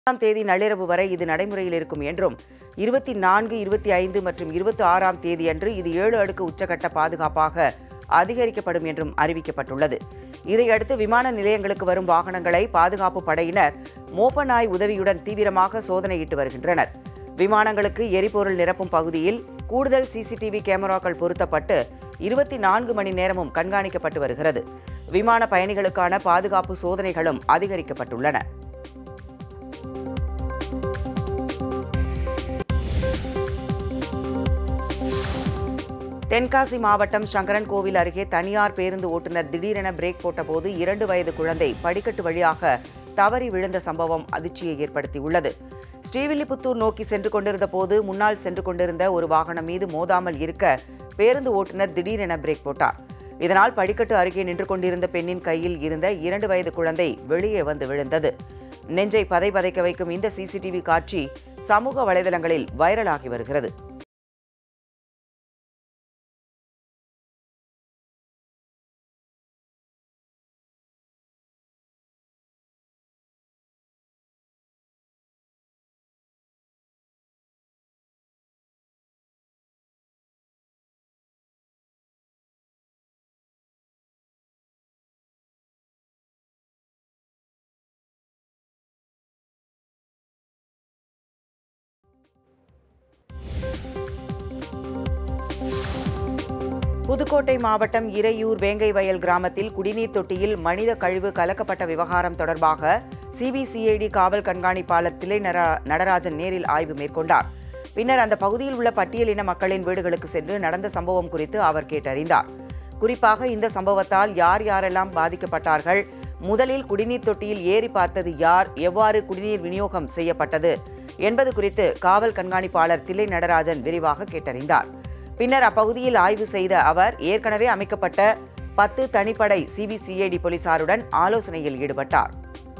ஆறாம் தேதி நள்ளிரவு வரை இது நடைமுறையில் இருக்கும் என்றும் இருபத்தி நான்கு இருபத்தி ஐந்து மற்றும் இருபத்தி ஆறாம் தேதியன்று இது ஏழு அடுக்கு உச்சக்கட்ட பாதுகாப்பாக அதிகரிக்கப்படும் என்றும் அறிவிக்கப்பட்டுள்ளது இதையடுத்து விமான நிலையங்களுக்கு வரும் வாகனங்களை பாதுகாப்பு படையினர் மோப்ப நாய் உதவியுடன் தீவிரமாக சோதனையிட்டு வருகின்றனர் விமானங்களுக்கு எரிபொருள் நிரப்பும் பகுதியில் கூடுதல் சிசிடிவி கேமராக்கள் பொருத்தப்பட்டு இருபத்தி நான்கு மணி நேரமும் கண்காணிக்கப்பட்டு வருகிறது விமான பயணிகளுக்கான பாதுகாப்பு சோதனைகளும் அதிகரிக்கப்பட்டுள்ளன தென்காசி மாவட்டம் சங்கரன் கோவில் அருகே தனியார் பேருந்து ஓட்டுநர் திடீரென பிரேக் போட்டபோது இரண்டு வயது குழந்தை படிக்கட்டு வழியாக தவறி விழுந்த சம்பவம் அதிர்ச்சியை ஏற்படுத்தியுள்ளது ஸ்ரீவில்லிபுத்தூர் நோக்கி சென்று கொண்டிருந்த போது முன்னால் சென்று கொண்டிருந்த ஒரு வாகனம் மீது மோதாமல் இருக்க பேருந்து ஓட்டுநர் திடீரென பிரேக் போட்டார் இதனால் படிக்கட்டு அருகே நின்று கொண்டிருந்த பெண்ணின் கையில் இருந்த இரண்டு வயது குழந்தை வெளியே வந்து விழுந்தது நெஞ்சை பதை பதைக்க வைக்கும் இந்த சிசிடிவி காட்சி சமூக வலைதளங்களில் வைரலாகி வருகிறது புதுக்கோட்டை மாவட்டம் இறையூர் வேங்கை வயல் கிராமத்தில் குடிநீர் தொட்டியில் மனித கழிவு கலக்கப்பட்ட விவகாரம் தொடர்பாக சிபிசிஐடி காவல் கண்காணிப்பாளர் திலை நர- நடராஜன் நேரில் ஆய்வு மேற்கொண்டார் பின்னர் அந்த பகுதியில் உள்ள பட்டியலின மக்களின் வீடுகளுக்கு சென்று நடந்த சம்பவம் குறித்து அவர் கேட்டறிந்தார் குறிப்பாக இந்த சம்பவத்தால் யார் யாரெல்லாம் பாதிக்கப்பட்டார்கள் முதலில் குடிநீர் தொட்டியில் ஏறி பார்த்தது யார் எவ்வாறு குடிநீர் விநியோகம் செய்யப்பட்டது என்பது குறித்து காவல் கண்காணிப்பாளர் தில்லை நடராஜன் விரிவாக கேட்டறிந்தார் பின்னர் அப்பகுதியில் ஆய்வு செய்த அவர் ஏற்கனவே அமைக்கப்பட்ட பத்து தனிப்படை சிபிசிஐடி போலீசாருடன் ஆலோசனையில் ஈடுபட்டார்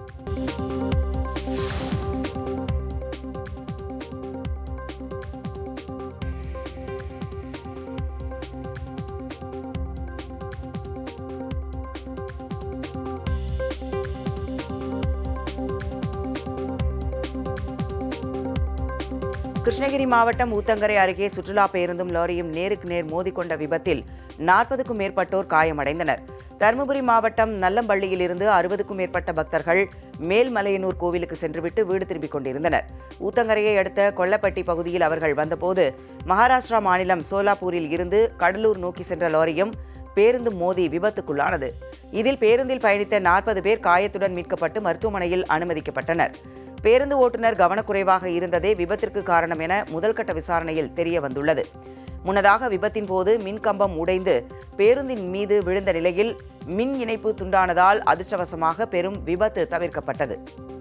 கிருஷ்ணகிரி மாவட்டம் ஊத்தங்கரை அருகே சுற்றுலா பேருந்தும் லாரியும் நேருக்கு நேர் மோதிக்கொண்ட விபத்தில் நாற்பதுக்கும் மேற்பட்டோர் காயமடைந்தனர் தருமபுரி மாவட்டம் நல்லம்பள்ளியிலிருந்து அறுபதுக்கும் மேற்பட்ட பக்தர்கள் மேல்மலையனூர் கோவிலுக்கு சென்றுவிட்டு வீடு திரும்பிக் கொண்டிருந்தனர் ஊத்தங்கரையை அடுத்த கொல்லப்பட்டி பகுதியில் அவர்கள் வந்தபோது மகாராஷ்டிரா மாநிலம் சோலாப்பூரில் இருந்து கடலூர் நோக்கி சென்ற லாரியும் பேருந்து மோதி விபத்துக்குள்ளானது இதில் பேருந்தில் பயணித்த நாற்பது பேர் காயத்துடன் மீட்கப்பட்டு மருத்துவமனையில் அனுமதிக்கப்பட்டனர் பேருந்து ஓட்டுநர் கவனக்குறைவாக இருந்ததே விபத்திற்கு காரணம் என முதல்கட்ட விசாரணையில் தெரிய வந்துள்ளது முன்னதாக விபத்தின் போது மின்கம்பம் உடைந்து பேருந்தின் மீது விழுந்த நிலையில் மின் இணைப்பு துண்டானதால் அதிர்ஷ்டவசமாக பெரும் விபத்து தவிர்க்கப்பட்டது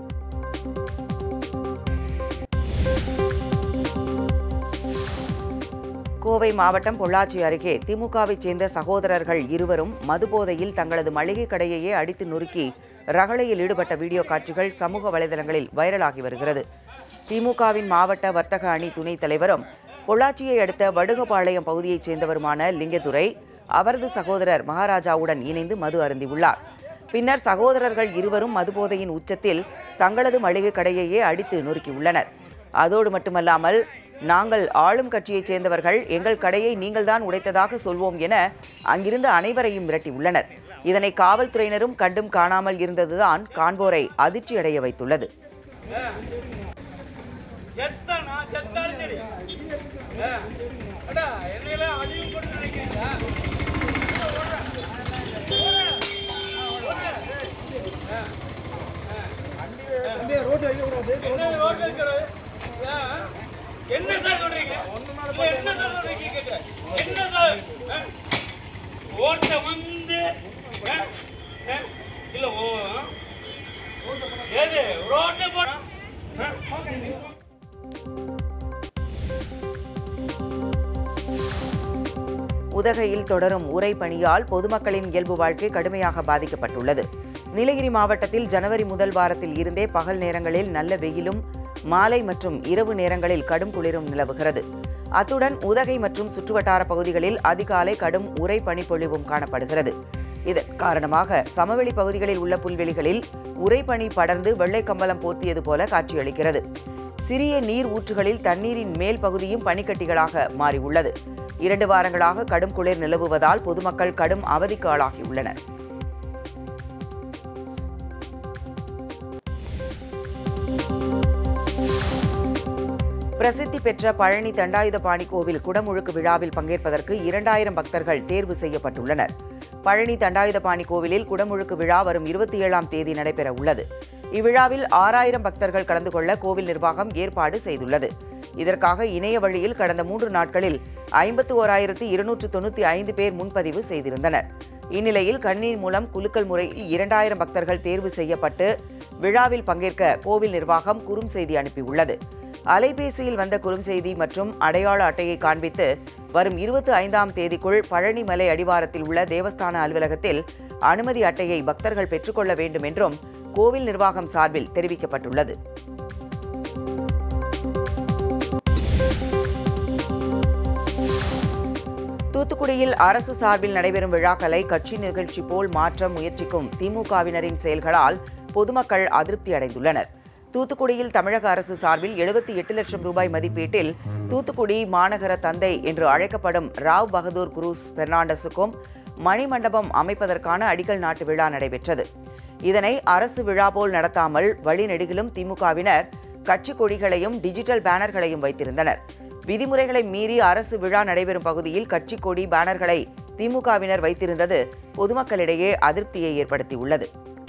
கோவை மாவட்டம் பொள்ளாச்சி அருகே திமுகவைச் சேர்ந்த சகோதரர்கள் இருவரும் மதுபோதையில் தங்களது மளிகை கடையையே அடித்து நொறுக்கி ரகளையில் ஈடுபட்ட வீடியோ காட்சிகள் சமூக வலைதளங்களில் வைரலாகி வருகிறது திமுகவின் மாவட்ட வர்த்தக அணி துணைத் தலைவரும் பொள்ளாச்சியை அடுத்த வடுகபாளையம் பகுதியைச் சேர்ந்தவருமான லிங்கதுரை அவரது சகோதரர் மகாராஜாவுடன் இணைந்து மது அருந்தியுள்ளார் பின்னர் சகோதரர்கள் இருவரும் மதுபோதையின் உச்சத்தில் தங்களது மளிகை கடையையே அடித்து நொறுக்கியுள்ளனர் அதோடு மட்டுமல்லாமல் நாங்கள் ஆளும் கட்சியைச் சேர்ந்தவர்கள் எங்கள் கடையை நீங்கள்தான் உடைத்ததாக சொல்வோம் என அங்கிருந்த அனைவரையும் மிரட்டியுள்ளனர் இதனை காவல்துறையினரும் கண்டும் காணாமல் இருந்ததுதான் காண்போரை அதிர்ச்சியடைய வைத்துள்ளது செத்தானா செத்தாலும் சரி ஆ. அடா என்னையெல்லாம் அழிவு பண்ண நினைக்கிறீங்களா என்ன ரோட்ல வைக்கிறது? ஆ. என்ன சார் சொல்றீங்க இல்ல, என்ன சார் சொல்றீங்க கேக்குறேன். என்ன சார் ஆ? ஓட்ட வந்து ஆ? ஆ? இல்ல ஓ ஆ? ஏது ரோட்ல போற ஆ? உதகையில் தொடரும் உரை பணியால் பொதுமக்களின் இயல்பு வாழ்க்கை கடுமையாக பாதிக்கப்பட்டுள்ளது நீலகிரி மாவட்டத்தில் ஜனவரி முதல் வாரத்தில் இருந்தே பகல் நேரங்களில் நல்ல வெயிலும் மாலை மற்றும் இரவு நேரங்களில் கடும் குளிரும் நிலவுகிறது அத்துடன் உதகை மற்றும் சுற்றுவட்டார பகுதிகளில் அதிகாலை கடும் உரை பனிப்பொழிவும் காணப்படுகிறது இதன் காரணமாக சமவெளி பகுதிகளில் உள்ள புல்வெளிகளில் உறைபனி படர்ந்து வெள்ளை கம்பளம் போர்த்தியது போல காட்சியளிக்கிறது சிறிய நீர் ஊற்றுகளில் தண்ணீரின் மேல் பகுதியும் பனிக்கட்டிகளாக மாறியுள்ளது இரண்டு வாரங்களாக கடும் குளிர் நிலவுவதால் பொதுமக்கள் கடும் அவதிக்கு ஆளாகியுள்ளனர் பிரசித்தி பெற்ற பழனி தண்டாயுதபாணி கோவில் குடமுழுக்கு விழாவில் பங்கேற்பதற்கு இரண்டாயிரம் பக்தர்கள் தேர்வு செய்யப்பட்டுள்ளனர் பழனி தண்டாயுதபாணி கோவிலில் குடமுழுக்கு விழா வரும் இருபத்தி ஏழாம் தேதி நடைபெற உள்ளது இவ்விழாவில் ஆறாயிரம் பக்தர்கள் கலந்து கொள்ள கோவில் நிர்வாகம் ஏற்பாடு செய்துள்ளது இதற்காக இணைய வழியில் கடந்த மூன்று நாட்களில் ஐம்பத்து ஓராயிரத்து இருநூற்று தொண்ணூற்றி ஐந்து பேர் முன்பதிவு செய்திருந்தனர் இந்நிலையில் கண்ணீர் மூலம் குலுக்கல் முறையில் இரண்டாயிரம் பக்தர்கள் தேர்வு செய்யப்பட்டு விழாவில் பங்கேற்க கோவில் நிர்வாகம் குறுஞ்செய்தி அனுப்பியுள்ளது அலைபேசியில் வந்த குறுஞ்செய்தி மற்றும் அடையாள அட்டையை காண்பித்து வரும் இருபத்தி ஐந்தாம் தேதிக்குள் பழனிமலை அடிவாரத்தில் உள்ள தேவஸ்தான அலுவலகத்தில் அனுமதி அட்டையை பக்தர்கள் பெற்றுக்கொள்ள வேண்டும் என்றும் கோவில் நிர்வாகம் சார்பில் தெரிவிக்கப்பட்டுள்ளது தூத்துக்குடியில் அரசு சார்பில் நடைபெறும் விழாக்களை கட்சி நிகழ்ச்சி போல் மாற்ற முயற்சிக்கும் திமுகவினரின் செயல்களால் பொதுமக்கள் அதிருப்தி அடைந்துள்ளனர் தூத்துக்குடியில் தமிழக அரசு சார்பில் எழுபத்தி எட்டு லட்சம் ரூபாய் மதிப்பீட்டில் தூத்துக்குடி மாநகர தந்தை என்று அழைக்கப்படும் ராவ் பகதூர் குரூஸ் பெர்னாண்டஸுக்கும் மணிமண்டபம் அமைப்பதற்கான அடிக்கல் நாட்டு விழா நடைபெற்றது இதனை அரசு விழா போல் நடத்தாமல் வழிநெடுகிலும் திமுகவினர் கட்சி கொடிகளையும் டிஜிட்டல் பேனர்களையும் வைத்திருந்தனர் விதிமுறைகளை மீறி அரசு விழா நடைபெறும் பகுதியில் கட்சி கொடி பேனர்களை திமுகவினர் வைத்திருந்தது பொதுமக்களிடையே அதிருப்தியை ஏற்படுத்தியுள்ளது